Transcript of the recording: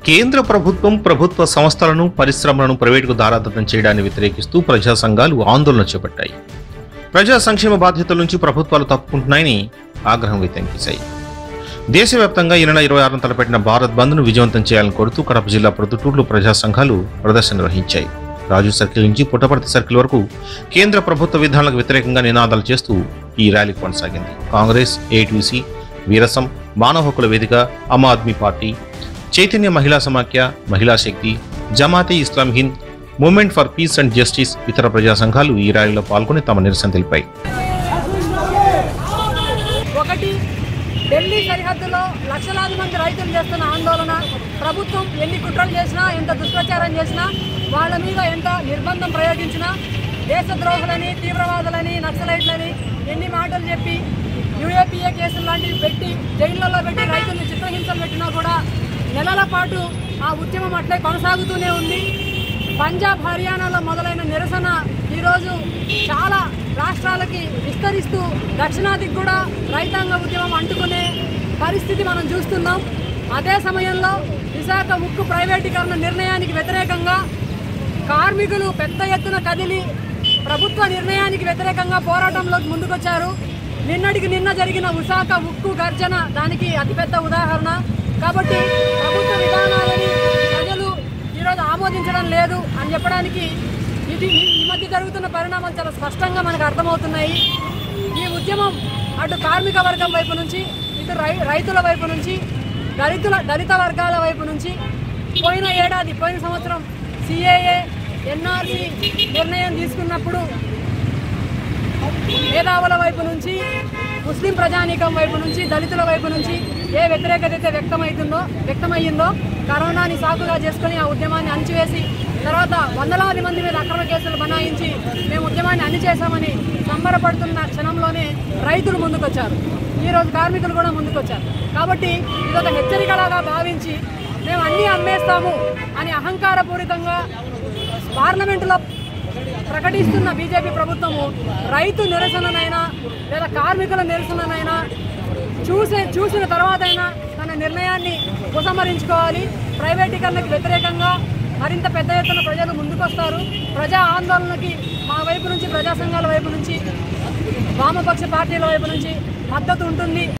కేంద్ర ప్రభుత్వం ప్రభుత్వ సంస్థలను పరిశ్రమలను ప్రైవేటుకు దారాదత్తం చేయడాన్ని వ్యతిరేకిస్తూ ప్రజా సంఘాలు ఆందోళన చేపట్టాయి ప్రజా సంక్షేమ బాధ్యతల నుంచి ప్రభుత్వాలు తప్పుకుంటున్నాయని ఆగ్రహం వ్యక్తం చేశాయి దేశవ్యాప్తంగా ఈ నెల ఇరవై ఆరున తలపెట్టిన భారత్ బంద్ను విజయవంతం చేయాలని కోరుతూ కడప జిల్లా ప్రొద్దుటూరులో ప్రజా సంఘాలు ప్రదర్శన నిర్వహించాయి రాజు సర్కిల్ నుంచి పుట్టపర్తి సర్కిల్ వరకు కేంద్ర ప్రభుత్వ విధానాలకు వ్యతిరేకంగా నినాదాలు చేస్తూ ఈ ర్యాలీ కొనసాగింది కాంగ్రెస్ ఏటీసీ వీరసం మానవ హక్కుల వేదిక ఆమ్ Aadmi party Chaitanya Mahila Samakhya Mahila Shakti Jamaate Islam Hind movement for peace and justice ఇతర ప్రజా సంఘాలు ఈ ర్యాలీలో పాల్గొని తమ నిరసన తెలిపాయి ఒకటి ఢిల్లీ సరిహద్దులో లక్షలాది మంది రైతులు చేస్తున్న ఆందోళన ప్రభుత్వం ఎన్ని కుట్రలు చేసినా ఎంత దుష్ప్రచారం చేసినా వాళ్ళ మీద ఎంత నిర్బంధం ప్రయోగించినా దేశద్రోహులని తీవ్రవాదులని నక్సలైట్లని ఎన్ని మాటలు చెప్పి యూఏపీఏ కేసులు లాంటివి పెట్టి జైళ్లలో పెట్టి రైతుల్ని చిత్రహింసలు పెట్టినా కూడా నెలల పాటు ఆ ఉద్యమం అట్లే కొనసాగుతూనే ఉంది పంజాబ్ హర్యానాలో మొదలైన నిరసన ఈరోజు చాలా రాష్ట్రాలకి విస్తరిస్తూ దక్షిణాదికి కూడా రైతాంగ ఉద్యమం అంటుకునే పరిస్థితి మనం చూస్తున్నాం అదే సమయంలో విశాఖ ఉక్కు ప్రైవేటీకరణ నిర్ణయానికి వ్యతిరేకంగా కార్మికులు పెద్ద ఎత్తున కదిలి ప్రభుత్వ నిర్ణయానికి వ్యతిరేకంగా పోరాటంలోకి ముందుకొచ్చారు నిన్నటికి నిన్న జరిగిన విశాఖ ఉక్కు గర్జన దానికి అతిపెద్ద ఉదాహరణ కాబట్టి ప్రభుత్వ విధానాలని ప్రజలు ఈరోజు ఆమోదించడం లేదు అని చెప్పడానికి ఇది ఈ ఈ మధ్య జరుగుతున్న పరిణామాలు చాలా స్పష్టంగా మనకు అర్థమవుతున్నాయి ఈ ఉద్యమం అటు కార్మిక వర్గం వైపు నుంచి ఇటు రై రైతుల వైపు నుంచి దళితుల దళిత వర్గాల వైపు నుంచి పోయిన ఏడాది పోయిన సంవత్సరం సిఏఏ ఎన్ఆర్సి నిర్ణయం తీసుకున్నప్పుడు మేధావుల వైపు నుంచి ముస్లిం ప్రజానీకం వైపు నుంచి దళితుల వైపు నుంచి ఏ వ్యతిరేకత అయితే వ్యక్తమవుతుందో వ్యక్తమయ్యిందో కరోనాని సాకుగా చేసుకొని ఆ ఉద్యమాన్ని అణిచివేసి తర్వాత వందలాది మంది మీద అక్రమ కేసులు బనాయించి మేము ఉద్యమాన్ని అణిచేశామని సంబరపడుతున్న క్షణంలోనే రైతులు ముందుకొచ్చారు ఈరోజు కార్మికులు కూడా ముందుకొచ్చారు కాబట్టి ఇదొక హెచ్చరికలాగా భావించి మేము అన్నీ అమ్మేస్తాము అని అహంకారపూరితంగా పార్లమెంటులో ప్రకటిస్తున్న బీజేపీ ప్రభుత్వము రైతు నిరసననైనా లేదా కార్మికుల నిరసననైనా చూసే చూసిన తర్వాతైనా తన నిర్ణయాన్ని ఉపసంహరించుకోవాలి ప్రైవేటీకరణకు వ్యతిరేకంగా మరింత పెద్ద ఎత్తున ప్రజలు ముందుకొస్తారు ప్రజా ఆందోళనకి మా వైపు నుంచి ప్రజా సంఘాల వైపు నుంచి వామపక్ష పార్టీల వైపు నుంచి మద్దతు ఉంటుంది